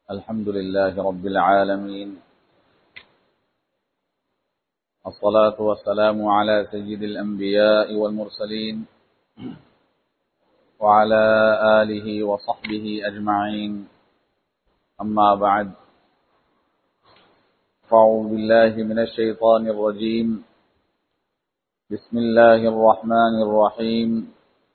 الحمد لله رب العالمين الصلاة والسلام على سيد الأنبياء والمرسلين وعلى آله وصحبه أجمعين أما بعد فأعوذ بالله من الشيطان الرجيم بسم الله الرحمن الرحيم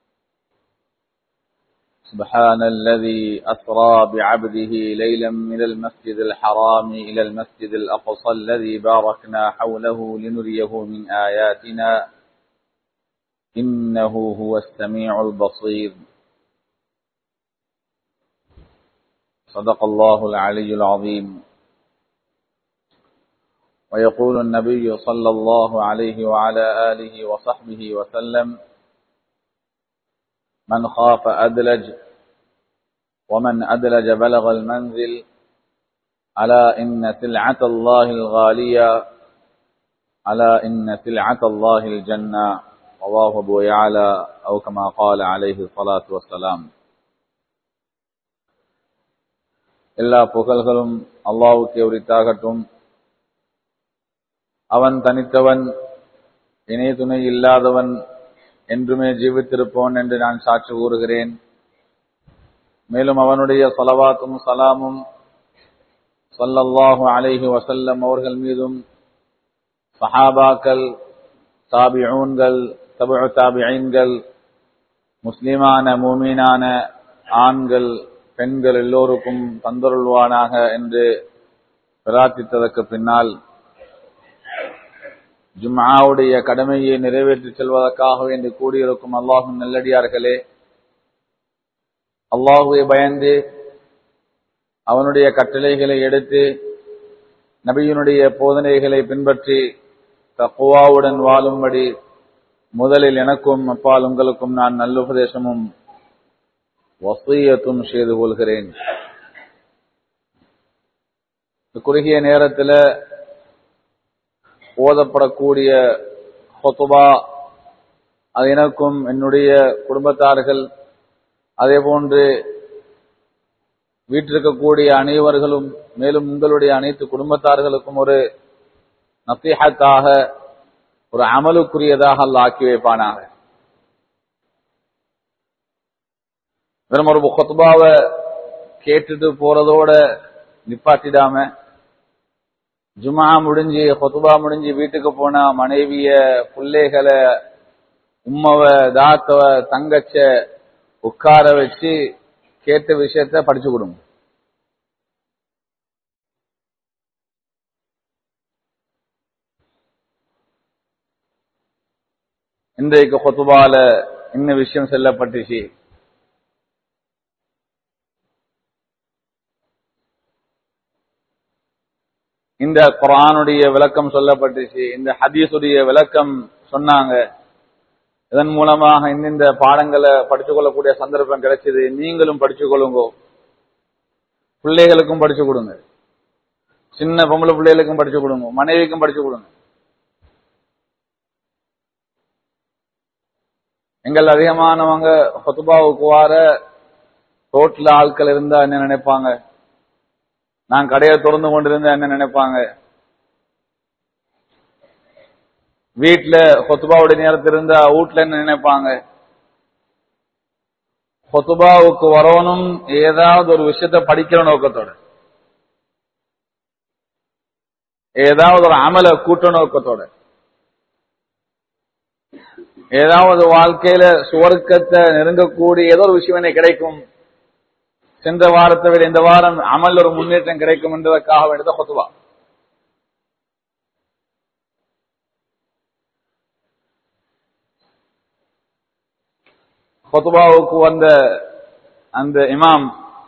سبحان الذي أسرى بعبده ليلا من المسجد الحرام إلى المسجد الأقصى الذي باركنا حوله لنريه من آياتنا إنه هو السميع البصير صدق الله العلي العظيم ويقول النبي صلى الله عليه وعلى آله وصحبه وسلم من خاف أدلج ومن أدلج بلغ المنزل ألا إن سلعة الله الغالية ألا إن سلعة الله الجنة رواه أبو يعلى أو كما قال عليه الصلاة والسلام எல்லா புகழ்களும் அல்லாவுக்கு உரித்தாகட்டும் அவன் தனித்தவன் இணை துணை இல்லாதவன் என்றுமே ஜீவித்திருப்போன் என்று நான் சாட்சி கூறுகிறேன் மேலும் அவனுடைய சலவாத்தும் சலாமும் சல்லல்லாஹு அலைஹி வசல்லம் அவர்கள் மீதும் சஹாபாக்கள் தாபிஊன்கள் தபு தாபிஐன்கள் முஸ்லிமான மூமீனான ஆண்கள் பெண்கள் எல்லோருக்கும் தந்தருள்வானாக என்று பிரார்த்தித்ததற்கு பின்னால் ஜும்ஆவுடைய கடமையை நிறைவேற்றி செல்வதற்காக வேண்டி கூடியிருக்கும் அல்லாஹும் நல்லடியார்களே அல்லாஹுவை பயந்து அவனுடைய கட்டளைகளை எடுத்து நபியினுடைய போதனைகளை பின்பற்றி தக்குவாவுடன் வாழும்படி முதலில் எனக்கும் அப்பால் உங்களுக்கும் நான் நல்லுபதேசமும் வசீயத்தும் செய்து கொள்கிறேன் குறுகிய நேரத்தில் ஓதப்படக்கூடிய ஹொத்துபா அது எனக்கும் என்னுடைய குடும்பத்தார்கள் அதே போன்று வீட்டிருக்கக்கூடிய அனைவர்களும் மேலும் உங்களுடைய அனைத்து குடும்பத்தார்களுக்கும் ஒரு நசீகத்தாக ஒரு அமலுக்குரியதாக அல்ல ஆக்கி வைப்பானாக வெறும் ஒரு கொத்துபாவை கேட்டுட்டு போறதோட நிப்பாட்டிடாம ஜுமா முடிஞ்சு கொத்துபா முடிஞ்சு வீட்டுக்கு போனா மனைவிய பிள்ளைகளை உம்மவ தாத்தவ தங்கச்ச உட்கார வச்சு கேட்ட விஷயத்த படிச்சு கொடுங்க இன்றைக்கு கொத்துபால என்ன விஷயம் செல்லப்பட்டுச்சு இந்த குரானுடைய விளக்கம் சொல்லப்பட்டுச்சு இந்த ஹதீஸுடைய விளக்கம் சொன்னாங்க இதன் மூலமாக இந்த பாடங்களை படிச்சு கொள்ளக்கூடிய சந்தர்ப்பம் கிடைச்சது நீங்களும் படிச்சு கொள்ளுங்க பிள்ளைகளுக்கும் படிச்சு கொடுங்க சின்ன பொம்பளை பிள்ளைகளுக்கும் படிச்சு கொடுங்க மனைவிக்கும் படிச்சு கொடுங்க எங்கள் அதிகமானவங்க ஹொத்துபாவுக்கு வார ரோட்ல ஆட்கள் இருந்தா என்ன நினைப்பாங்க நான் கடையை திறந்து கொண்டிருந்தா என்ன நினைப்பாங்க வீட்டுல கொத்துபாவுடைய நேரத்தில் இருந்தா வீட்டுல என்ன நினைப்பாங்க கொத்துபாவுக்கு வரவனும் ஏதாவது ஒரு விஷயத்த படிக்கிற நோக்கத்தோட ஏதாவது ஒரு அமல கூட்ட நோக்கத்தோட ஏதாவது வாழ்க்கையில சுவர்க்கத்தை நெருங்கக்கூடிய ஏதோ ஒரு விஷயம் என்ன கிடைக்கும் சென்ற வாரத்தை விட இந்த வாரம் அமல் ஒரு முன்னேற்றம் கிடைக்கும் என்பதற்காக வேண்டியது கொத்துவா கொத்துபாவுக்கு வந்த அந்த இமாம்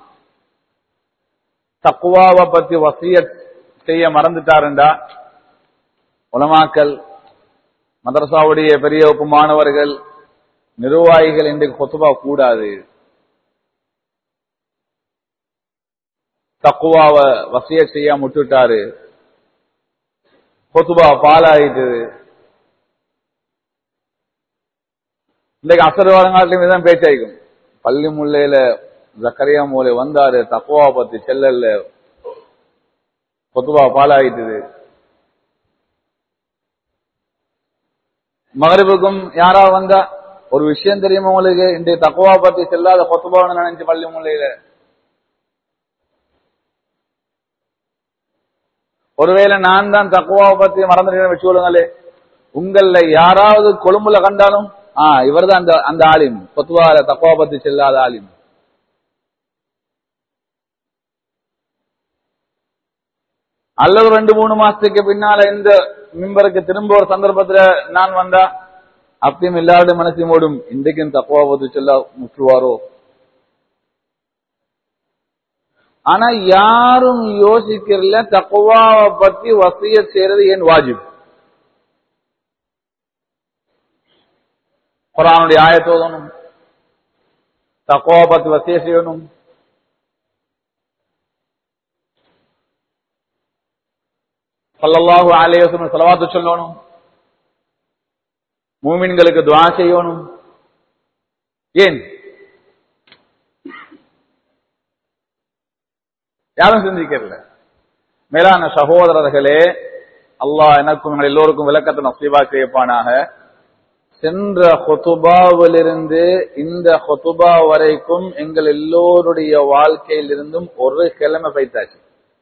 தக்குவாவை பத்தி வசிய செய்ய மறந்துட்டாருண்டா உலமாக்கல் மதரசாவுடைய பெரிய வகுப்பு மாணவர்கள் நிர்வாகிகள் இன்றைக்கு கொத்துபா கூடாது தக்குவாவ வசிய செய்ய முட்டுட்டாரு கொத்துபா பாலாயிட்டு இன்னைக்கு அசர் வருங்காலத்திலும் பேச்சாயிக்கும் பள்ளி முல்லையில ஜக்கரியா மூலை வந்தாரு தக்குவா பத்தி செல்லல்ல பொத்துவா பாலாயிட்டுது மகரிபுக்கும் யாராவது வந்தா ஒரு விஷயம் தெரியுமா உங்களுக்கு இன்றைய தக்குவா பத்தி செல்லாத கொத்துபான்னு நினைச்சு பள்ளி முல்லையில ஒருவேளை நான் தான் தக்குவாவை பத்தி மறந்துட்டேன்னு வச்சு கொள்ளுங்களே உங்கள யாராவது கொழும்புல கண்டாலும் ஆ இவர் தான் அந்த அந்த ஆலிம் பொத்துவால தக்குவா பத்தி செல்லாத ஆலிம் அல்லது ரெண்டு மூணு மாசத்துக்கு பின்னால இந்த மிம்பருக்கு திரும்ப ஒரு சந்தர்ப்பத்துல நான் வந்தா அப்பயும் எல்லாருடைய மனசையும் ஓடும் இன்றைக்கும் தக்குவா பத்தி சொல்ல முற்றுவாரோ ஆனா யாரும் யோசிக்கிறதுல தக்குவாவை பத்தி வசிய செய்யறது ஏன் வாஜிப் குரானுடைய ஆயத்தோதணும் தக்குவா பத்தி வசிய செய்யணும் சல்லல்லாஹு அலைஹி வஸல்லம் ஸலவாத்து சொல்லணும் மூமின்களுக்கு துஆ செய்யணும் ஏன் யாரும் சிந்திக்கல மேலான சகோதரர்களே அல்லாஹ் எனக்கும் உங்கள் எல்லோருக்கும் விளக்கத்தை நசீபா செய்யப்பானாக சென்ற ஹொத்துபாவிலிருந்து இந்த ஹொத்துபா வரைக்கும் எங்கள் எல்லோருடைய வாழ்க்கையிலிருந்தும் ஒரு கிழமை பைத்தாச்சு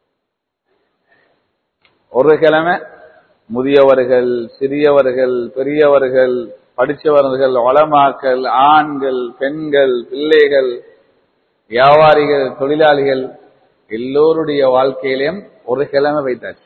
ஒரு கிழமை முதியவர்கள் சிறியவர்கள் பெரியவர்கள் படித்தவர்கள் வளமாக்கள் ஆண்கள் பெண்கள் பிள்ளைகள் வியாபாரிகள் தொழிலாளிகள் எல்லோருடைய வாழ்க்கையிலையும் ஒரு கிழமை வைத்தாச்சு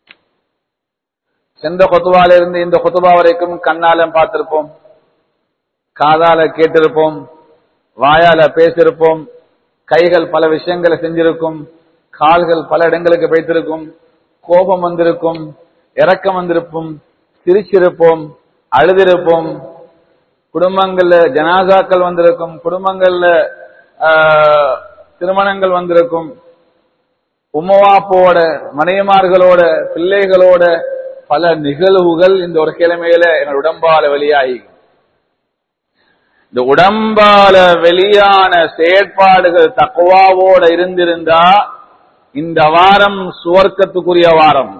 சென்ற கொத்துவால இருந்து இந்த கொத்துபா வரைக்கும் கண்ணால பார்த்திருப்போம் காதால கேட்டிருப்போம் வாயால பேசியிருப்போம் கைகள் பல விஷயங்களை செஞ்சிருக்கும் கால்கள் பல இடங்களுக்கு வைத்திருக்கும் கோபம் வந்திருக்கும் இறக்கம் வந்திருக்கும் சிரிச்சிருப்போம் அழுதிருப்போம் குடும்பங்கள்ல ஜனாசாக்கள் வந்திருக்கும் குடும்பங்கள்ல திருமணங்கள் வந்திருக்கும் உம்மவாப்போட மனையமார்களோட பிள்ளைகளோட பல நிகழ்வுகள் இந்த ஒரு கிழமையில எங்கள் உடம்பால வெளியாகி இந்த உடம்பால வெளியான செயற்பாடுகள் தக்குவாவோட இருந்திருந்தா இந்த வாரம் சுவர்க்கத்துக்குரிய வாரம்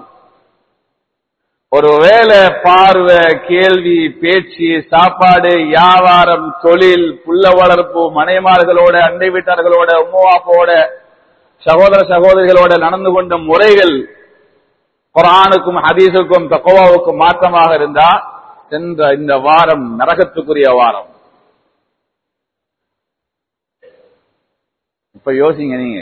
ஒருவேளை பார்வை கேள்வி பேச்சு சாப்பாடு வியாபாரம் தொழில் புள்ள வளர்ப்பு மனைமார்களோட அண்டை வீட்டார்களோட உம்மாப்போட சகோதர சகோதரிகளோட நடந்து கொண்ட முறைகள் குரானுக்கும் ஹதீஸுக்கும் தக்கோவாவுக்கும் மாற்றமாக இருந்தா சென்ற இந்த வாரம் நரகத்துக்குரிய வாரம் இப்ப யோசிங்க நீங்க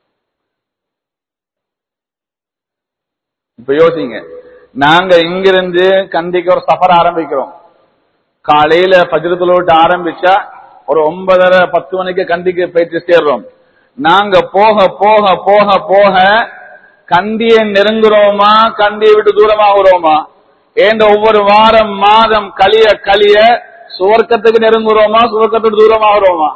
இப்ப யோசிங்க நாங்க இங்கிருந்து கண்டிக்கு ஒரு சஃபர் ஆரம்பிக்கிறோம் காலையில பஜ்ரத்துல விட்டு ஆரம்பிச்சா ஒரு ஒன்பதரை பத்து மணிக்கு கண்டிக்கு போயிட்டு சேர்றோம் நாங்க போக போக போக போக கண்டியை நெருங்குறோமா கண்டியை விட்டு தூரமாகிறோமா ஏண்ட ஒவ்வொரு வாரம் மாதம் கலிய கலிய சுவர்க்கத்துக்கு நெருங்குறோமா சுவர்க்கத்துக்கு தூரமாகிறோமா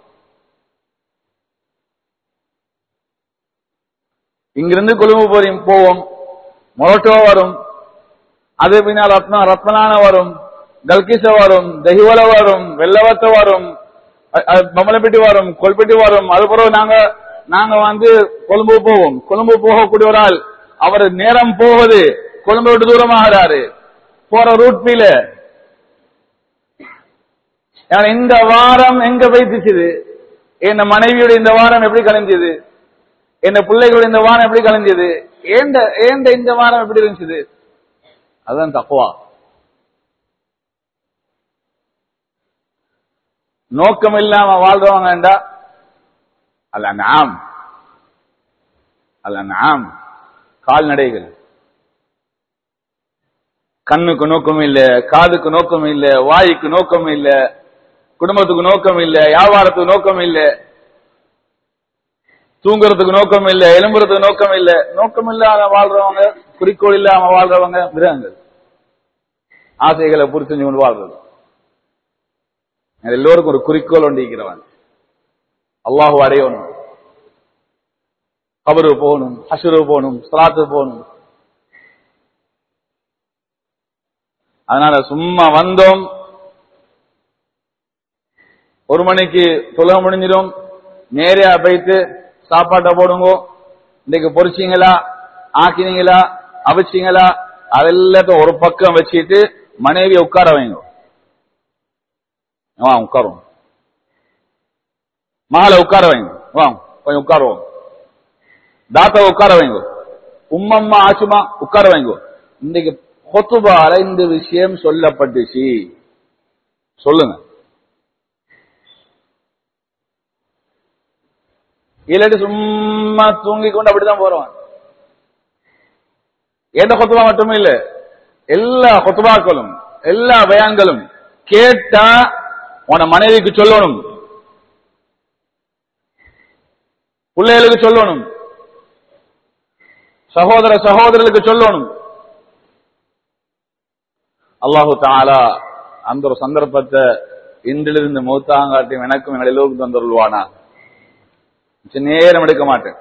இங்கிருந்து கொழும்பு போறோம் போவோம் மொரட்டோ வரும் அது பின்னால் ரத்னா ரத்னான வரும் கல்கிச வரும் தெஹிவல வரும் வெள்ளவத்த வரும் பம்மலப்பட்டி வரும் கொல்பட்டி வரும் அது பிறகு நாங்க நாங்க வந்து கொழும்பு போவோம் கொழும்பு போகக்கூடிய ஒரு ஆள் அவர் நேரம் போவது கொழும்பு விட்டு தூரமாகிறாரு போற ரூட் பீல இந்த வாரம் எங்க வைத்துச்சுது என் மனைவியோட இந்த வாரம் எப்படி கலைஞ்சது என் பிள்ளைகளோட இந்த வாரம் எப்படி கலைஞ்சது ஏண்ட ஏண்ட இந்த வாரம் எப்படி இருந்துச்சு அதுதான் தக்குவா நோக்கம் இல்லாம வாழ்றவங்கண்டா அல்ல நாம் அல்ல நாம் கால்நடைகள் கண்ணுக்கு நோக்கம் இல்ல காதுக்கு நோக்கம் இல்ல வாய்க்கு நோக்கம் இல்ல குடும்பத்துக்கு நோக்கம் இல்ல வியாபாரத்துக்கு நோக்கம் இல்ல தூங்குறதுக்கு நோக்கம் இல்ல எலும்புறதுக்கு நோக்கம் இல்ல நோக்கம் இல்லாம வாழ்றவங்க குறிக்கோள் இல்லாம வாழ்றவங்க மிருகங்கள் ஆசைகளை பூர்த்தி செஞ்சு கொண்டு வாழ்றது எல்லோருக்கும் ஒரு குறிக்கோள் ஒண்டிக்கிறவன் அல்லாஹு அடையணும் கபரு போகணும் அசுரு போகணும் சலாத்து போகணும் அதனால சும்மா வந்தோம் ஒரு மணிக்கு தொழுக முடிஞ்சிடும் நேரையா போயிட்டு சாப்பாட்டை போடுங்க இன்னைக்கு பொறிச்சிங்களா ஆக்கினீங்களா அவிச்சிங்களா அதெல்லாத்தையும் ஒரு பக்கம் வச்சுட்டு மனைவியை உட்கார வைங்க வா உட்காரும் மகளை உட்கார வைங்க வா கொஞ்சம் உட்காருவோம் தாத்தா உட்கார வைங்க உம்மம்மா ஆச்சுமா உட்கார வைங்க இன்னைக்கு கொத்துபால இந்த விஷயம் சொல்லப்பட்டுச்சு சொல்லுங்க இல்லாட்டி சும்மா தூங்கி கொண்டு அப்படிதான் போறோம் எந்த கொத்துபா மட்டுமே இல்ல எல்லா கொத்துபாக்களும் எல்லா பயான்களும் கேட்டா உன மனைவிக்கு சொல்லணும் பிள்ளைகளுக்கு சொல்லணும் சகோதர சகோதரர்களுக்கு சொல்லணும் அல்லாஹு தாலா அந்த ஒரு சந்தர்ப்பத்தை இன்றிலிருந்து மூத்தாங்காட்டியும் எனக்கும் எங்கள் எல்லோருக்கும் தந்துருவானா நேரம் எடுக்க மாட்டேன்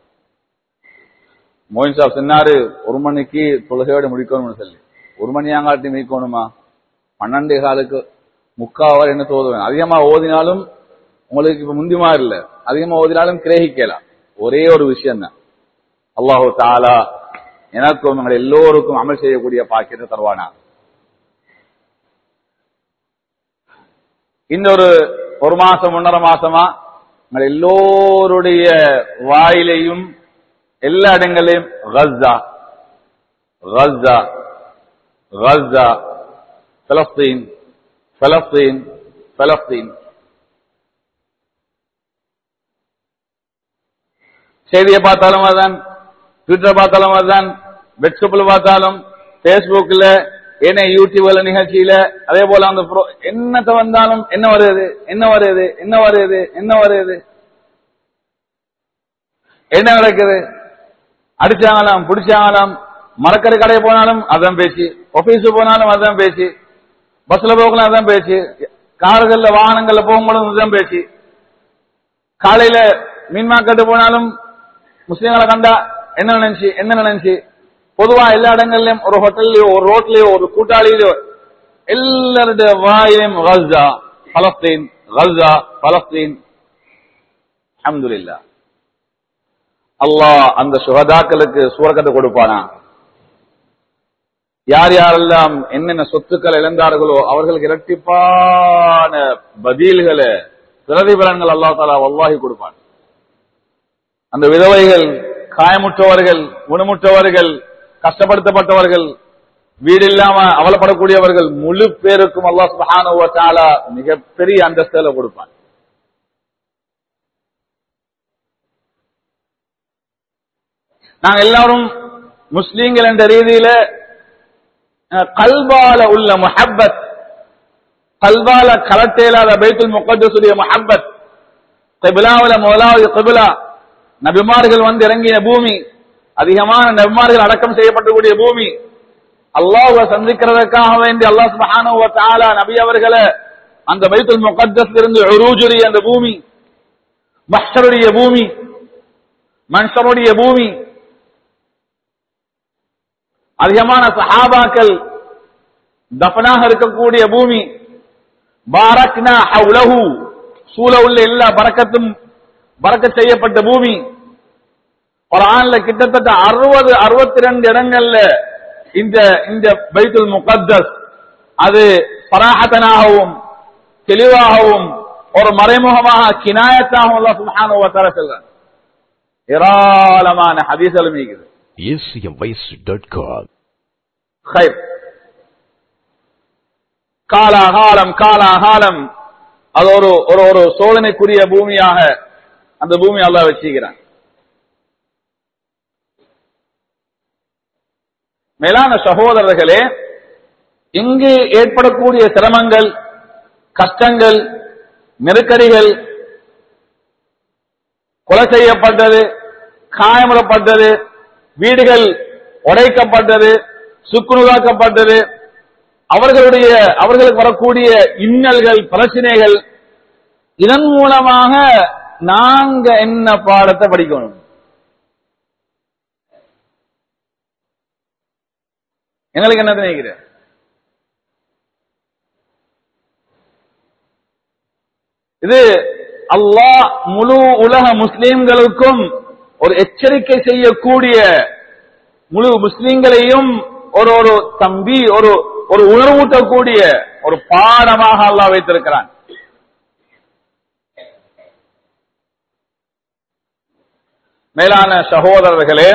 மோயின் சாப் சொன்னாரு ஒரு மணிக்கு தொழுகையோட முடிக்கணும்னு சொல்லி ஒரு மணியாங்காட்டி மீக்கணுமா பன்னெண்டு காலுக்கு முக்காவர் என்ன தோதுவேன் அதிகமா ஓதினாலும் உங்களுக்கு இப்ப முந்திமா இல்ல அதிகமா ஓதினாலும் கிரகிக்கலாம் ஒரே ஒரு விஷயம் தான் அல்லாஹு தாலா எனக்கும் எங்கள் எல்லோருக்கும் அமல் செய்யக்கூடிய பாக்கியத்தை தருவானா இன்னொரு ஒரு மாசம் ஒன்றரை மாசமா உங்கள் எல்லோருடைய வாயிலையும் எல்லா இடங்களையும் Gaza Gaza Gaza Palestine Palestine Palestine செய்தியை பார்த்தாலும் அதுதான் ட்விட்டர் பார்த்தாலும் அதுதான் வெட்ஸ்அப்பில் பார்த்தாலும் பேஸ்புக்ல என்ன யூடியூப்ல நிகழ்ச்சியில அதே போல அந்த pro- என்னத்த வந்தாலும் என்ன வருது என்ன வருது என்ன வருது என்ன வருது என்ன நடக்குது அடிச்சாங்களாம் பிடிச்சாங்களாம் மரக்கறி கடை போனாலும் அதான் பேச்சு ஆபீஸ் போனாலும் அதான் பேச்சு பஸ்ல போகலாம் அதான் பேச்சு கார்கள்ல வாகனங்கள்ல போகும்போதும் அதான் பேச்சு காலையில மீன் மார்க்கெட்டு போனாலும் முஸ்லீம்களை கண்டா என்ன நினைச்சு என்ன நினைச்சு பொதுவா எல்லா இடங்கள்லயும் ஒரு ஹோட்டல்லயோ ஒரு ரோட்லயோ ஒரு கூட்டாளியிலயோ எல்லாருடைய வாயிலும் கஸ்ஸா பலஸ்தீன் கஸ்ஸா பலஸ்தீன் அல்ஹம்துலில்லாஹ் அல்லாஹ் அந்த சுகதாக்களுக்கு சுவர்க்கத்தை கொடுப்பானா யார் யாரெல்லாம் என்னென்ன சொத்துக்கள் இழந்தார்களோ அவர்களுக்கு இரட்டிப்பான பதில்களை பிரதிபலன்கள் அல்லா தாலா வல்லாஹி கொடுப்பான் அந்த விதவைகள் காயமுற்றவர்கள் குணமுற்றவர்கள் கஷ்டப்படுத்தப்பட்டவர்கள் வீடு இல்லாம அவலப்படக்கூடியவர்கள் முழு பேருக்கும் அல்லாஹ் சுப்ஹானஹு வ தஆலா மிகப்பெரிய அந்தஸ்துல கொடுப்பான் நாங்க எல்லாரும் முஸ்லீம்கள் என்ற ரீதியில அஹ், கல்பால உள்ள முஹப்பத் கல்பால கலட்ட இல்லாத பைத்துல் முகத்தசுடைய முஹப்பத் கிபிலாவுல முதலாவது கிபிலா நபிமார்கள் வந்து இறங்கிய பூமி அதிகமான நபிமார்கள் அடக்கம் செய்யப்பட்டக்கூடிய பூமி அல்லாஹ்வை சந்திக்கிறதுக்காக வேண்டி அல்லாஹ் சுப்ஹானஹு வ தஆலா நபி அவர்களை அந்த பைத்துல் முகத்தஸ் இருந்து உரூஜுடைய அந்த பூமி மஹ்ஷருடைய பூமி மன்ஷருடைய பூமி அதிகமான சஹாபாக்கள் தஃபனாக இருக்கக்கூடிய பூமி பாரக்னா ஹவுலஹு சூழ உள்ள எல்லா பறக்கத்தும் பறக்கச் செய்யப்பட்ட பூமி குர்ஆன்ல கிட்டத்தட்ட அறுபது அறுபத்தி ரெண்டு இடங்கள்ல இந்த இந்த பைத்துல் முகத்தஸ் அது பராஹத்தனாகவும் தெளிவாகவும் ஒரு மறைமுகமாக கினாயத்தாகவும் அல்லாஹ் சுப்ஹானஹு வ தஆலா சொல்றான் ஏராளமான ஹதீஸ்களும் இருக்குது acmvoice.com. خير காலாகாலம் காலாகாலம் அது ஒரு ஒரு ஒரு சோதனைக்குரிய பூமியாக அந்த பூமி அல்லாஹ் வச்சிருக்கிறான் மேலான சகோதரர்களே இங்கு ஏற்படக்கூடிய சிரமங்கள் கஷ்டங்கள் நெருக்கடிகள் கொலை செய்யப்பட்டது காயமுறப்பட்டது வீடுகள் உடைக்கப்பட்டது சுக்குநூறாக்கப்பட்டது அவர்களுடைய அவர்களுக்கு வரக்கூடிய இன்னல்கள் பிரச்சனைகள் இதன் மூலமாக நாங்க என்ன பாடத்தை படிக்கணும் எங்களுக்கு என்ன நினைக்கிற இது அல்லாஹ் முழு உலக முஸ்லிம்களுக்கும் ஒரு எச்சரிக்கை செய்யக்கூடிய முழு முஸ்லிம்களையும் ஒரு ஒரு தம்பி ஒரு ஒரு உணர்வூட்டக்கூடிய ஒரு பாடமாக அல்லாஹ் வைத்திருக்கிறான் மேலான சகோதரர்களே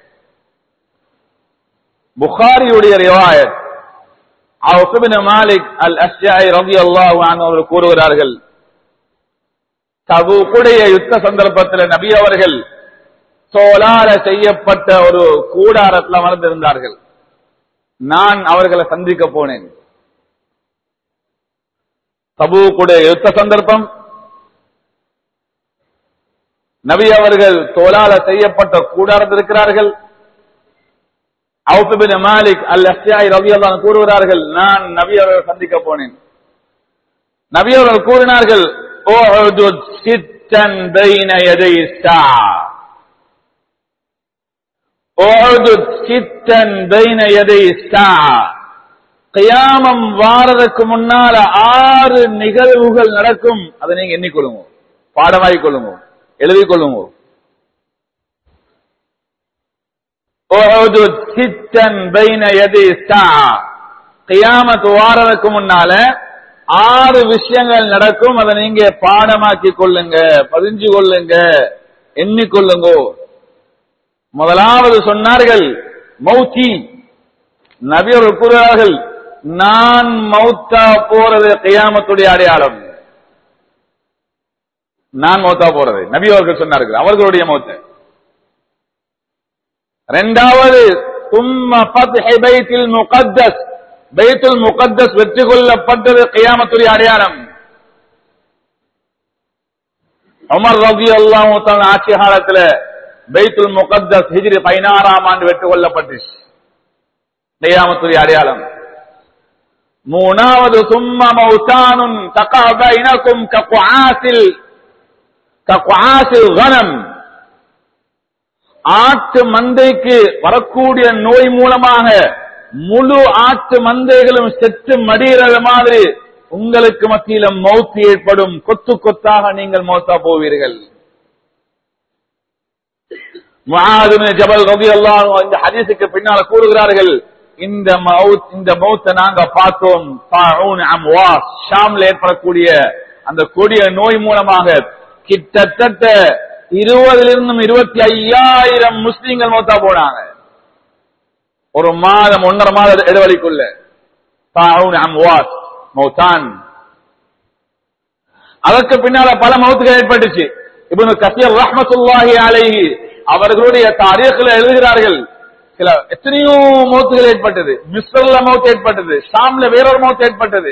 புகாரியுடைய ரிவாயத் அவுபின் மாலிக் அல் அஷ்யாய் ரவி அல்லாஹ் அவர்கள் கூறுகிறார்கள் தபூக்குடைய யுத்த சந்தர்ப்பத்தில் நபி அவர்கள் தோலால செய்யப்பட்ட ஒரு கூடாரத்தில் அமர்ந்திருந்தார்கள் நான் அவர்களை சந்திக்க போனேன் தபூக்குடைய யுத்த சந்தர்ப்பம் நபி அவர்கள் தோலால செய்யப்பட்ட கூடாரத்தில் இருக்கிறார்கள் அவுபின் மாலிக் அல் அஸ்யாய் ரவி அல்லான் கூறுகிறார்கள் நான் நபி அவர்கள் சந்திக்க போனேன் நபி அவர்கள் கூறினார்கள் "உஅதுத் சித்தன் பைன யதை الساعة." உஅதுத் சித்தன் பைன யதை الساعة. கியாமம் வாரதுக்கு முன்னால ஆறு நிகழ்வுகள் நடக்கும் அதை நீங்க எண்ணிக்கொள்ளுங்க பாடமாய் கொள்ளுங்க எழுதிக் கொள்ளுங்க உஅதுத் சித்தன் பைன யதை الساعة. கியாமத் வாரதுக்கு முன்னால ஆறு விஷயங்கள் நடக்கும் அதை நீங்க பாடமாக்கி கொள்ளுங்க பதிஞ்சு கொள்ளுங்க எண்ணிக்கொள்ளுங்க முதலாவது சொன்னார்கள் மௌத்தி நபி அவர்கள் கூறுகிறார்கள் நான் மௌத்தா போறது கியாமத்துடைய அடையாளம் நான் மௌத்தா போறது நபி அவர்கள் சொன்னார்கள் அவர்களுடைய மௌத்த இரண்டாவது தும்ம ஃபத்ஹி பைத்தில் முகத்தஸ் பைத்துல் முகத்தஸ் வெற்றி கொள்ளப்பட்டது கியாமத்துடைய அடையாளம் உமர் ரவி அல்லாஹ் ஆட்சி காலத்துல பைத்துல் முகத்தஸ் ஹிஜ்ரி பதினாறாம் ஆண்டு வெற்றி கொள்ளப்பட்டுச்சு கியாமத்துடைய அடையாளம் மூணாவது சும்ம மௌத்தானுன் தகாப இனக்கும் கக்குஆசில் கக்குஆசில் கனம் ஆட்டு மந்தைக்கு வரக்கூடிய நோய் மூலமாக முழு ஆட்டு மந்தைகளும் செத்து மடிகிறது மாதிரி உங்களுக்கு மத்தியில மௌத்து ஏற்படும் கொத்து கொத்தாக நீங்கள் மௌத்தா போவீர்கள் முஆதுபின் ஜபல் ரதி அல்லாஹ் இந்த ஹதீஸுக்கு பின்னால கூறுகிறார்கள் இந்த மவுத் இந்த மௌத்தை நாங்க பார்த்தோம் தாஊன் அம்வாஸ் ஷாம்ல ஏற்படக்கூடிய அந்த கொடிய நோய் மூலமாக கிட்டத்தட்ட இருபதிலிருந்தும் இருபத்தி ஐயாயிரம் முஸ்லீம்கள் மௌத்தா போனாங்க ஒரு மாதம் ஒன்றரை மாத இடைவெளிக்குள்ள தாவுன் அம்வாஸ் மௌதான் அதற்கு பின்னால பல மௌத்துகள் ஏற்பட்டுச்சு இப்னு கசீர் ரஹ்மத்துல்லாஹி அலைஹி அவர்களுடைய தாரீഖിல் எழுதுகிறார்கள் சில எத்தனையோ மௌத்துகள் ஏற்பட்டது மிஸ்ரல்ல மௌத் ஏற்பட்டது ஷாம்ல வேறொரு மௌத் ஏற்பட்டது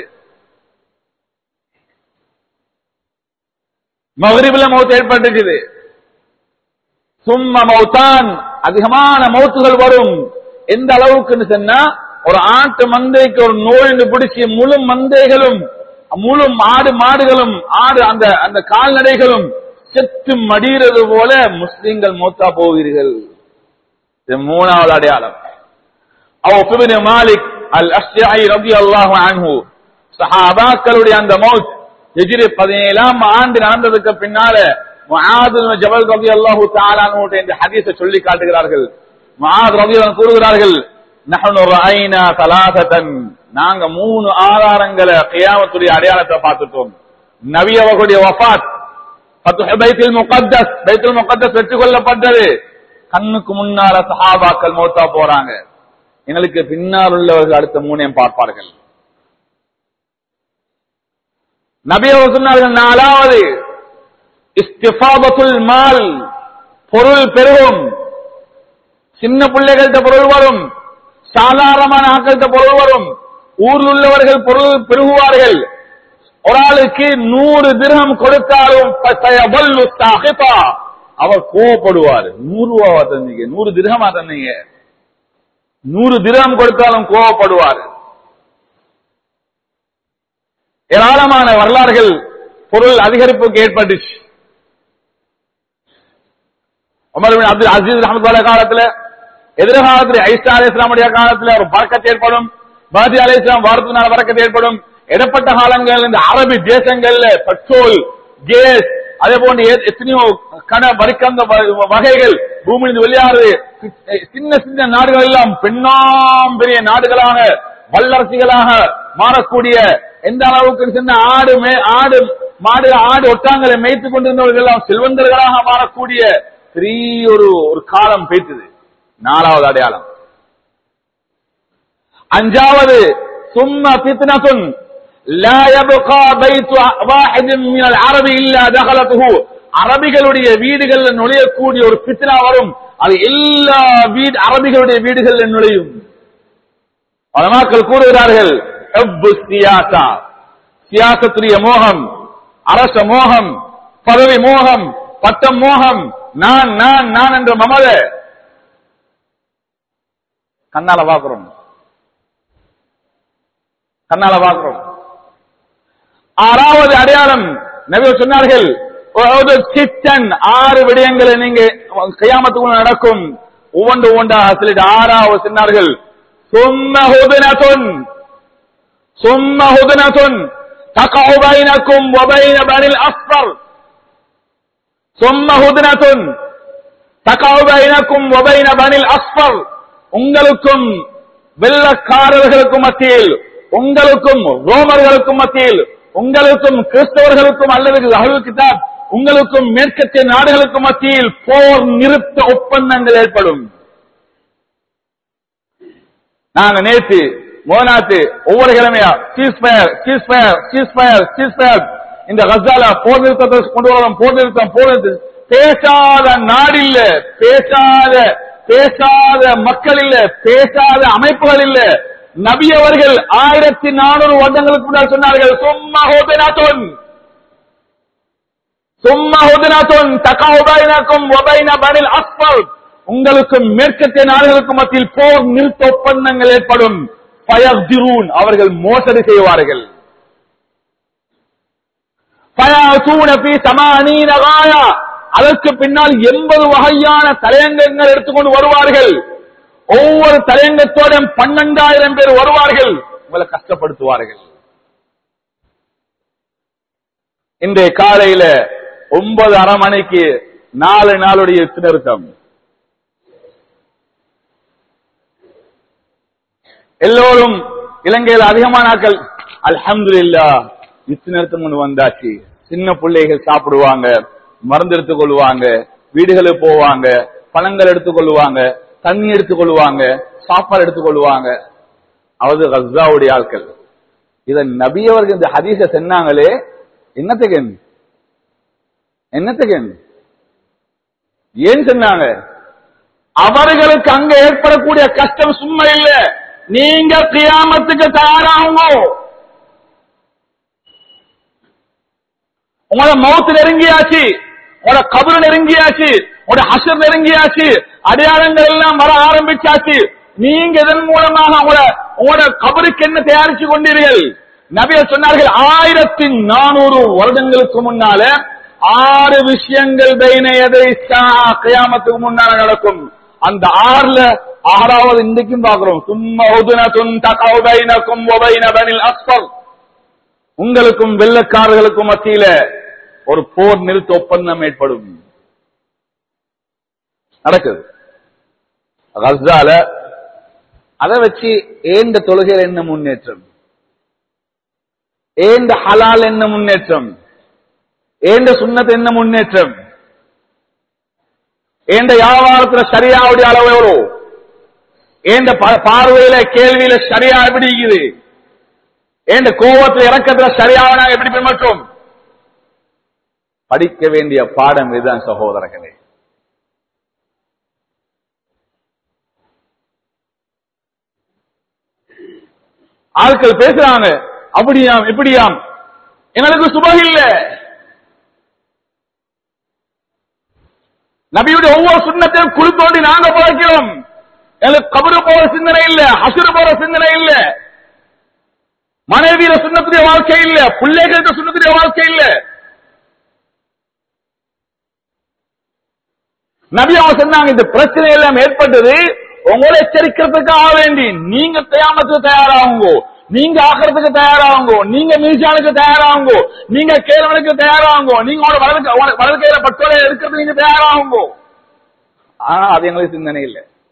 மகரிபில மௌத் ஏற்பட்டுச்சு சும்ம மௌதான் அதிகமான மௌத்துகள் வரும் எந்த அளவுக்குன்னு சொன்னா ஒரு ஆட்டு மந்தைக்கு ஒரு நோய் பிடிச்சி முழு மந்தைகளும் முழு ஆடு மாடுகளும் ஆடு அந்த அந்த கால்நடைகளும் செத்து மடிகிறது போல முஸ்லிம்கள் மூத்தா போவீர்கள் இது மூணாவது அடையாளம் அவ மாலிக் அல் அஷ்யாய் ரபி அல்லாஹு அன்ஹு சஹாபாக்களுடைய அந்த மௌத் எஜிரி பதினேழாம் ஆண்டு நடந்ததுக்கு பின்னால முஆது ஜபல் ரபி அல்லாஹு தாலானு இந்த ஹதீஸை சொல்லி காட்டுகிறார்கள் முஆத் ரபி கூறுகிறார்கள் நஹனு ரஐனா தலாசதன் நாங்க மூணு ஆதாரங்களை கியாமத்துடைய அடையாளத்தை பார்த்துட்டோம் நபி அவர்களுடைய வஃபாத் ஃபத்ஹ் பைத்துல் முகத்தஸ் பைத்துல் முகத்தஸ் வெற்றி கொள்ளப்பட்டது கண்ணுக்கு முன்னால சஹாபாக்கள் மௌத்தா போறாங்க எங்களுக்கு பின்னால் உள்ளவர்கள் அடுத்த மூணையும் பார்ப்பார்கள் நபி அவர் சொன்னார்கள் நாலாவது இஸ்திஃபாபத்துல் மால் பொருள் பெருகும் சின்ன பிள்ளைகள்கிட்ட பொருள் வரும் சாதாரணமான ஆக்கள்கிட்ட பொருள் வரும் ஊரில் உள்ளவர்கள் பொருள் பெருகுவார்கள் ஒரு ஆளுக்கு நூறு திரகம் கொடுத்தாலும் ஃபசயபல்லு சாஹிபா. அவர் கோவப்படுவார் நூறு ரூபாவா தந்தீங்க நூறு திரகமா தந்தீங்க நூறு திரகம் கொடுத்தாலும் கோவப்படுவார் ஏராளமான வரலாறுகள் பொருள் அதிகரிப்புக்கு ஏற்பட்டுச்சு உமர் பின் அப்துல் அசீஸ் ரஹமத்துல்லாஹி காலத்துல எதிர்காலத்தில் ஐசா அலி இஸ்லாமுடைய காலத்துல ஒரு பறக்கத்து ஏற்படும் பாதி அலி இஸ்லாம் வாரத்தினால பறக்கத்து ஏற்படும் இடப்பட்ட காலங்கள் இந்த அரபி தேசங்கள்ல பெட்ரோல் கேஸ் அதே போன்று எ- எத்தனையோ கன வரிக்கந்த வ- வகைகள் பூமியிலிருந்து வெளியாறு சி- சின்ன சின்ன நாடுகள் எல்லாம் பெண்ணாம் பெரிய நாடுகளாக வல்லரசிகளாக மாறக்கூடிய எந்த அளவுக்கு சின்ன ஆடு மே- ஆடு மாடு ஆடு ஒட்டாங்களை மேய்த்துக் கொண்டிருந்தவர்கள் எல்லாம் செல்வந்தர்களாக மாறக்கூடிய பெரிய ஒரு ஒரு காலம் பேசுது நாலாவது அடையாளம் அஞ்சாவது சும்ம பித்னத்துன் லா யப்கா பைத்து வாஹிதின் மினல் அரபி இல்லா தகலத்துஹு அரபிகளுடைய வீடுகள்ல நுழையக்கூடிய ஒரு பித்னா வரும் அது எல்லா வீடு அரபிகளுடைய வீடுகள்ல நுழையும் உலமாக்கள் கூறுகிறார்கள் ஹப்பு சியாசா சியாசத்துடைய மோகம் அரச மோகம் பதவி மோகம் பட்டம் மோகம் நான் நான் நான் என்ற மமத கண்ணால பாக்குறோம் கண்ணால பாக்குறோம் ஆறாவது அடையாளம் நபி சொன்னார்கள் ஒரு சித்தன் ஆறு விடயங்களை நீங்க கையாமத்துக்குள்ள நடக்கும் ஒவ்வொன்று ஒவ்வொன்றாக சொல்லிட்டு ஆறாவது சொன்னார்கள் சும்ம ஹுதுனத்துன் சும்ம ஹுதுனத்துன் تقع بينكم وبين بني الأصفر ثم هدنة تقع بينكم وبين بني الأصفر உங்களுக்கும் வெள்ளக்காரர்களுக்கும் மத்தியில் உங்களுக்கும் ரோமர்களுக்கும் மத்தியில் உங்களுக்கும் கிறிஸ்தவர்களுக்கும் அல்லது அஹ்லுல் கிதாப் உங்களுக்கும் மேற்கத்திய நாடுகளுக்கும் மத்தியில் போர் நிறுத்த ஒப்பந்தங்கள் ஏற்படும் நாங்க நேற்று மோனாத்து ஒவ்வொரு கிழமையா சீஸ்பயர் சீஸ்பயர் சீஸ்பயர் சீஸ்பயர் இந்த கசால போர் நிறுத்தத்தை கொண்டு வரணும் போர் நிறுத்தம் போர் நிறுத்தம் பேசாத நாடு இல்ல பேசாத பேசாத மக்கள் இல்ல பேசாத அமைப்புகள் இல்ல நபி அவர்கள் ஆயிரத்தி நானூறு வருடங்களுக்கு முன்னால் சொன்னார்கள் சும்மா ஹோதனாத்தோன் சும்மா ஹோதனாத்தோன் தகாவுபாயினாக்கும் ஒபைன பனில் அஸ்பல் உங்களுக்கும் மேற்கத்திய நாடுகளுக்கும் மத்தியில் போர் நிறுத்த ஒப்பந்தங்கள் ஏற்படும் பயப்திரூன் அவர்கள் மோசடி செய்வார்கள் ஃபயாசூன ஃபீ ஸமானீன காயா. அதற்கு பின்னால் எண்பது வகையான தலையங்கங்கள் எடுத்துக்கொண்டு வருவார்கள் ஒவ்வொரு தலையங்கத்தோட பன்னெண்டாயிரம் பேர் வருவார்கள் உங்களை கஷ்டப்படுத்துவார்கள் இன்றைய காலையில ஒன்பது அரை மணிக்கு நாலு நாளுடைய யுத்த நிறுத்தம் எல்லோரும் இலங்கையில் அதிகமான ஆட்கள் அல்ஹம்துலில்லா யுத்த நிறுத்தம் ஒன்று வந்தாச்சு சின்ன பிள்ளைகள் சாப்பிடுவாங்க மருந்து எடுத்துக் கொள்வாங்க வீடுகளுக்கு போவாங்க பழங்கள் எடுத்துக் கொள்வாங்க தண்ணி எடுத்துக் கொள்வாங்க சாப்பாடு எடுத்துக் கொள்வாங்க அவது கஸ்ஸாவுடைய ஆட்கள் இத நபி அவர்கள் இந்த ஹதீஸ சொன்னாங்களே என்னத்துக்கு என்னத்துக்கு ஏன் சொன்னாங்க அவர்களுக்கு அங்க ஏற்படக்கூடிய கஷ்டம் சும்மா இல்ல நீங்க கியாமத்துக்கு தயாராகுங்க உங்களோட மௌத்து நெருங்கியாச்சு உங்களோட கபரு நெருங்கியாச்சு உங்களோட ஹசர் நெருங்கியாச்சு அடையாளங்கள் எல்லாம் வர ஆரம்பிச்சாச்சு நீங்க இதன் மூலமாக உங்களோட உங்களோட கபருக்கு என்ன தயாரிச்சு கொண்டீர்கள் நபியர் சொன்னார்கள் ஆயிரத்தி நானூறு வருடங்களுக்கு முன்னால ஆறு விஷயங்கள் பைனையதை கியாமத்துக்கு முன்னால நடக்கும் அந்த ஆறுல ஆறாவது இன்றைக்கும் பார்க்கிறோம் சும்மா உதுனத்துன் தகவு பைனக்கும் ஒபைன பனில் அஸ்பர் உங்களுக்கும் வெள்ளக்காரர்களுக்கும் மத்தியில ஒரு போர் நிறுத்த ஒப்பந்தம் ஏற்படும் நடக்குது கஸ்ஸால அதை வச்சு ஏந்த தொழுகையில் என்ன முன்னேற்றம் ஏந்த ஹலால் என்ன முன்னேற்றம் ஏந்த சுண்ணத் என்ன முன்னேற்றம் ஏந்த வியாபாரத்துல சரியாவுடைய அளவு எவ்வளவு ஏந்த பா- பார்வையில கேள்வியில சரியா எப்படி இருக்குது ஏந்த கோபத்துல இறக்கத்துல சரியாக நாங்க எப்படி பின்பற்றோம் படிக்க வேண்டிய பாடம் இதுதான் சகோதரர்களே ஆட்கள் பேசுறாங்க அப்படியாம் இப்படியாம் எங்களுக்கு சுபம் இல்ல நபியுடைய ஒவ்வொரு சுண்ணத்தையும் குழு தோண்டி நாங்க புழைக்கிறோம் எங்களுக்கு கபரு போற சிந்தனை இல்ல ஹசுரு போற சிந்தனை இல்ல மனைவியில சுண்ணத்துடைய வாழ்க்கை இல்ல பிள்ளைகள்கிட்ட சுண்ணத்துடைய வாழ்க்கை இல்ல நபி அவங்க சொன்னாங்க இந்த பிரச்சனை எல்லாம் ஏற்பட்டது உங்களை எச்சரிக்கிறதுக்காக வேண்டி நீங்க தயாமத்துக்கு தயாராகுங்கோ நீங்க ஆகிறதுக்கு தயாராகுங்கோ நீங்க மீசானுக்கு தயாராகுங்கோ நீங்க கேள்வனுக்கு தயாராகுங்கோ நீங்க உங்களோட வலது கை- உங்களோட வலது கையில பட்டோலை எடுக்கிறது நீங்க தயாராகுங்கோ ஆனா அது எங்களுக்கு சிந்தனை இல்லை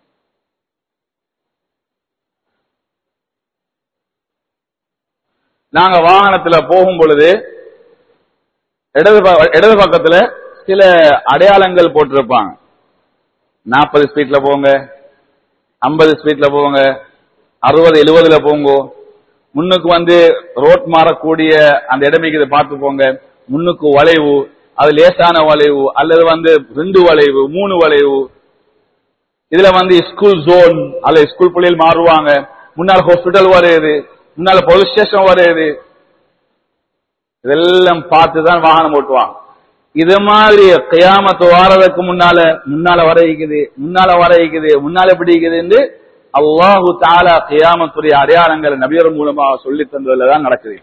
நாங்க வாகனத்துல போகும் பொழுது இடது ப- இடது பக்கத்துல சில அடையாளங்கள் போட்டிருப்பாங்க நாற்பது ஸ்பீட்ல போங்க ஐம்பது ஸ்பீட்ல போங்க அறுபது எழுபதுல போங்க முன்னுக்கு வந்து ரோட் மாறக்கூடிய அந்த இடமைக்கு பார்த்து போங்க முன்னுக்கு வளைவு அது லேசான வளைவு அல்லது வந்து ரெண்டு வளைவு மூணு வளைவு இதுல வந்து ஸ்கூல் ஜோன் அல்ல ஸ்கூல் பிள்ளைகள் மாறுவாங்க முன்னால ஹாஸ்பிட்டல் வருது முன்னால போலீஸ் ஸ்டேஷன் வருது இதெல்லாம் பார்த்து தான் வாகனம் ஓட்டுவாங்க இது மாதிரி கியாமத்து வாரதுக்கு முன்னால முன்னால வர இருக்குது முன்னால வர இருக்குது முன்னால எப்படி இருக்குதுன்னு அல்லாஹு தாலா கியாமத்துடைய அடையாளங்களை நபியர் மூலமா சொல்லி தந்ததுல தான் நடக்குது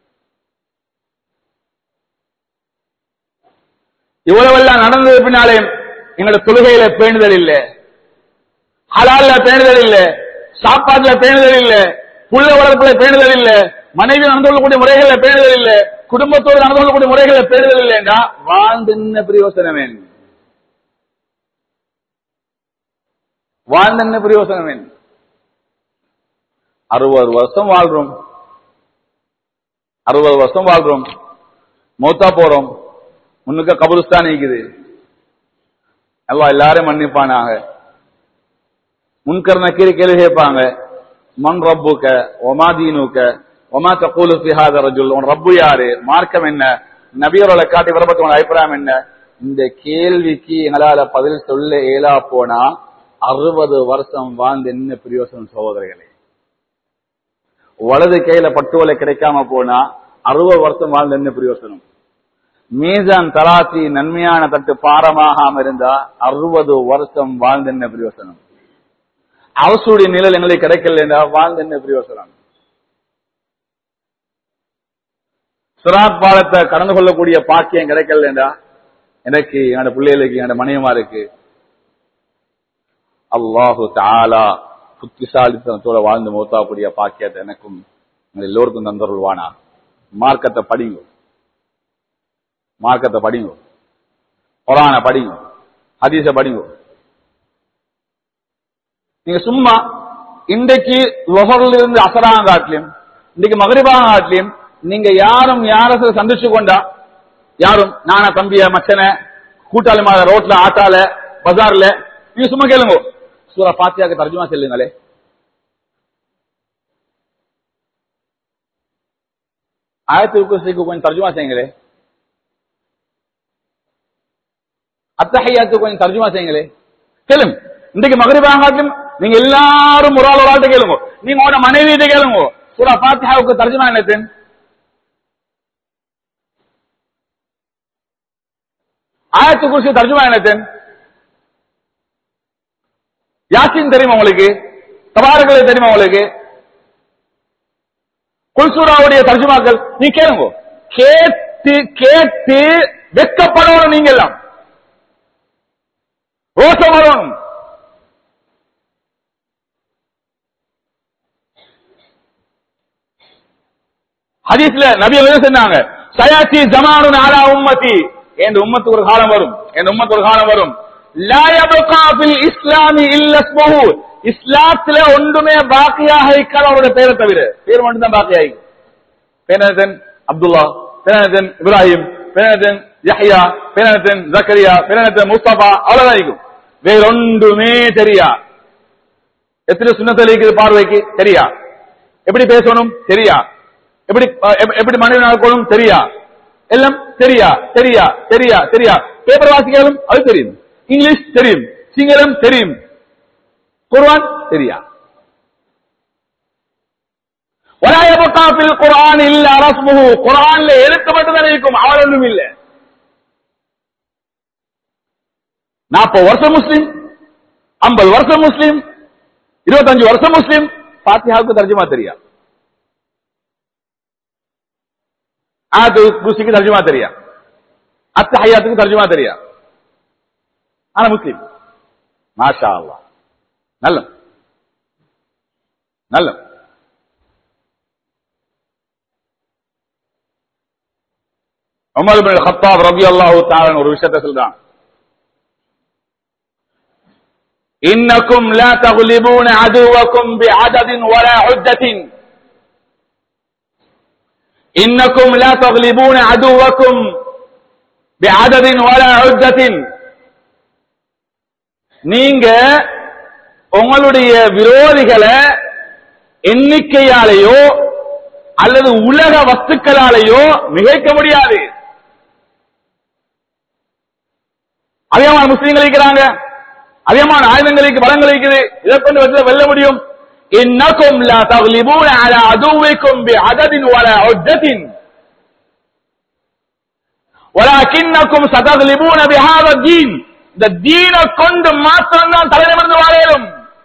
இவ்வளவெல்லாம் நடந்தது பின்னாலே எங்களோட தொழுகையில பேணுதல் இல்லை ஹலால்ல பேணுதல் இல்ல சாப்பாட்டுல பேணுதல் இல்ல புள்ள வளர்ப்புல பேணுதல் இல்ல மனைவி நடந்து கொள்ளக்கூடிய முறைகள்ல பேணுதல் இல்ல குடும்பத்தோடு நடந்து கொள்ளக்கூடிய முறைகள்ல பேணுதல் இல்லைண்டா வாழ்ந்து என்ன பிரயோசனம் வேணும் வாழ்ந்து என்ன பிரயோசனம் வேணும் அறுபது வருஷம் வாழ்றோம் அறுபது வருஷம் வாழ்றோம் மௌத்தா போறோம் முன்னுக்கு கபருஸ்தான் இருக்குது எல்லாம் எல்லாரும் மன்னிப்பானாக முன்கர் நக்கீரி கேள்வி கேட்பாங்க மன் ரப்புக்க ஒமா தீனுக்க ஒமா தகூலு ஃபிஹாத ரஜுல் உன் ரப்பு யாரு மார்க்கம் என்ன நபியரோட காட்டி வரப்பட்ட உன் அபிப்பிராயம் என்ன இந்த கேள்விக்கு எங்களால பதில் சொல்ல இயலா போனா அறுபது வருஷம் வாழ்ந்து என்ன பிரயோசனம் சகோதரர்களே வலது கையில பட்டுவலை கிடைக்காம போனா அறுபது வருஷம் வாழ்ந்து என்ன பிரயோசனம் மீசான் தராசி நன்மையான தட்டு பாரமாகாம இருந்தா அறுபது வருஷம் வாழ்ந்து என்ன பிரயோசனம் அரசுடைய நிழல் எங்களுக்கு கிடைக்கல வாழ்ந்து என்ன பிரயோசனம் சிராத் பாலத்தை கடந்து கொள்ளக்கூடிய பாக்கியம் கிடைக்கலண்டா எனக்கு என்னோட பிள்ளைகளுக்கு என்னோட மனைவிமாருக்கு அல்லாஹு தாலா புத்திசாலித்தனத்தோட வாழ்ந்து மௌத்தாக்கூடிய பாக்கியத்தை எனக்கும் உங்கள் எல்லோருக்கும் தந்தருள்வானா மார்க்கத்தை படிங்க மார்க்கத்தை படிங்க குரான படிங்க ஹதீஸ படிங்க நீங்க சும்மா இன்றைக்கு லொஹர்ல இருந்து அசராங்க காட்டிலையும் இன்னைக்கு மகரிபாக காட்டிலையும் நீங்க யாரும் யாரை சந்திச்சு கொண்டா யாரும் நானா தம்பிய மச்சன கூட்டாளி மாதிரி ரோட்ல ஆட்டால பஜார்ல நீங்க சும்மா கேளுங்க சூரா பாத்தியாக்கு தர்ஜுமா செல்லுங்களே ஆயத்துக்கு கொஞ்சம் தர்ஜுமா செய்யுங்களே அத்தஹையாத்துக்கு கொஞ்சம் தர்ஜுமா செய்யுங்களே கேளுங்க இன்றைக்கு மகரிபாகாட்டிலும் நீங்க எல்லாரும் ஒரு ஆள் ஒரு ஆள்கிட்ட கேளுங்க நீங்க உங்களோட மனைவியிட்ட கேளுங்க சூரா பாத்தியாவுக்கு தர்ஜுமா என்னது ஆயத்து குருசி தர்ஜுமா என்னது யாசின் தெரியுமா உங்களுக்கு தபாரகளை தெரியுமா உங்களுக்கு குல்சூராவுடைய தர்ஜுமாக்கள் நீ கேளுங்க கேட்டு கேட்டு வெக்கப்படணும் நீங்க எல்லாம் ரோஷம் வரணும் ஹதீஸ்ல நபி என்ன சொன்னாங்க சயாசி ஜமானுன் அலா உம்மதி என் உம்மத்து ஒரு காலம் வரும் என் உம்மத்து ஒரு காலம் வரும் லா யபகா ஃபில் இஸ்லாமி இல்ல இஸ்முஹு இஸ்லாத்துல ஒன்றுமே பாக்கியாக இருக்காத அவருடைய பேரை தவிர பேர் மட்டும் தான் பாக்கியாகி பேனதன் அப்துல்லா பேனதன் இப்ராஹிம் பேனதன் யஹ்யா பேனதன் ஜக்கரியா பேனதன் முஸ்தபா அவ்வளவுதான் இருக்கும் வேற ஒன்றுமே தெரியா எத்தனை சுண்ணத்தில் இருக்குது பார்வைக்கு தெரியா எப்படி பேசணும் தெரியா எப்படி எப்- எப்படி மனிதன் நடக்கணும் தெரியா எல்லாம் தெரியா தெரியா தெரியா தெரியா பேப்பர் வாசிக்காலும் அது தெரியும் இங்கிலீஷ் தெரியும் சிங்களம் தெரியும் குர்ஆன் தெரியா ولا يبقى في القرآن إلا رسمه குர்ஆன்ல எழுத்து மட்டும் தான் இருக்கும் அவர் ஒன்றும் இல்லை நாற்பது வருஷம் முஸ்லிம் ஐம்பது வருஷம் முஸ்லிம் இருபத்தஞ்சு வருஷம் முஸ்லிம் பாத்தியாவுக்கு தர்ஜுமா தெரியா ஆயத்து குருசிக்கு தர்ஜுமா தெரியா அத்த ஹையாத்துக்கு தர்ஜுமா தெரியா ஆனா முஸ்லிம் மாஷா அல்லா நல்ல நல்ல உமர் பின் ஹத்தாப் ரபி அல்லாஹு தாலன் ஒரு விஷயத்தை சொல்றான் இன்னக்கும் லா தகுலிபூன அதுவக்கும் பி அததின் வலா உத்தத்தின் இன்னக்கும் லா தக்லிபூன அதுவக்கும் பிஅததின் வலா உத்தத்தின் நீங்க உங்களுடைய விரோதிகளை எண்ணிக்கையாலேயோ அல்லது உலக வஸ்துக்களாலேயோ மிகைக்க முடியாது அதிகமான முஸ்லீம்கள் இருக்கிறாங்க அதிகமான ஆயுதங்களுக்கு பலங்கள் இருக்குது இதை கொண்டு வச்சு வெல்ல முடியும் இன்னக்கும் லா தக்லிபூன அலா அதுவிக்கும் பிஅததின் வலா உத்தத்தின் ولكنكم ستغلبون بهذا الدين இந்த தீனை கொண்டு மாத்திரம்தான் தலைநிமிர்ந்து வாழையிலும்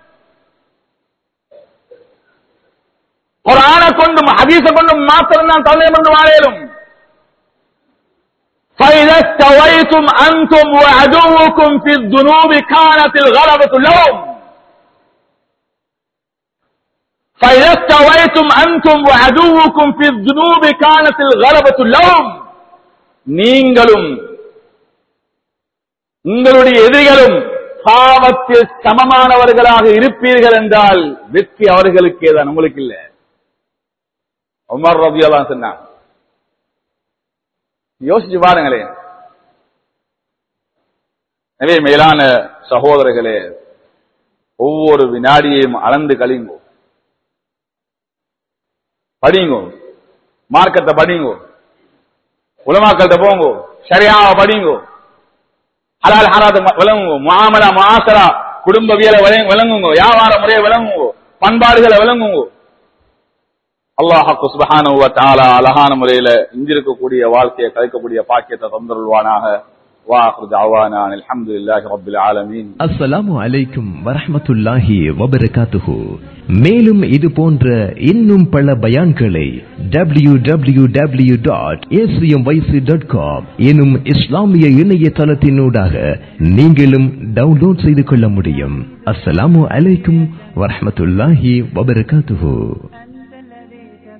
குரான கொண்டும் ஹதீஸ கொண்டும் மாத்திரம்தான் தலைநிமிர்ந்து வாழையிலும் فإذا استويتم أنتم وعدوكم في الذنوب كانت الغلبة لهم فإذا استويتم أنتم وعدوكم في الذنوب كانت الغلبة لهم நீங்களும் உங்களுடைய எதிரிகளும் பாவத்தில் சமமானவர்களாக இருப்பீர்கள் என்றால் வெற்றி அவர்களுக்கே தான் உங்களுக்கு இல்ல உமர் ரபியெல்லாம் சொன்னாங்க யோசிச்சு பாருங்களேன் எனவே மேலான சகோதரர்களே ஒவ்வொரு வினாடியையும் அளந்து கழிங்கோ படிங்கோ மார்க்கத்தை படிங்கோ உலமாக்கள்கிட்ட போங்கோ சரியாவ படிங்கோ ஹலால் ஹராத விளங்குங்க முஆமலா முஆசரா குடும்பவியலை விளங்குங்க வியாபார முறையை விளங்குங்க பண்பாடுகளை விளங்குங்க அல்லாஹாக்கு சுபஹானஹு வ தஆலா அழகான முறையில இங்கிருக்கக்கூடிய வாழ்க்கையை கழிக்கக்கூடிய பாக்கியத்தை தந்தருள்வானாக வாஹிரு தஅவானா அல்ஹம்துலில்லாஹி ரப்பில் ஆலமீன் அஸ்ஸலாமு அலைக்கும் வரஹ்மத்துல்லாஹி வபரகாத்துஹு மேலும் இது போன்ற இன்னும் பல பயான்களை W W W dot dot com எனும் இஸ்லாமிய இணையதளத்தினூடாக நீங்களும் டவுன்லோட் செய்து கொள்ள முடியும் அஸ்ஸலாமு அலைக்கும் வரஹ்மத்துல்லாஹி வபரகாத்துஹு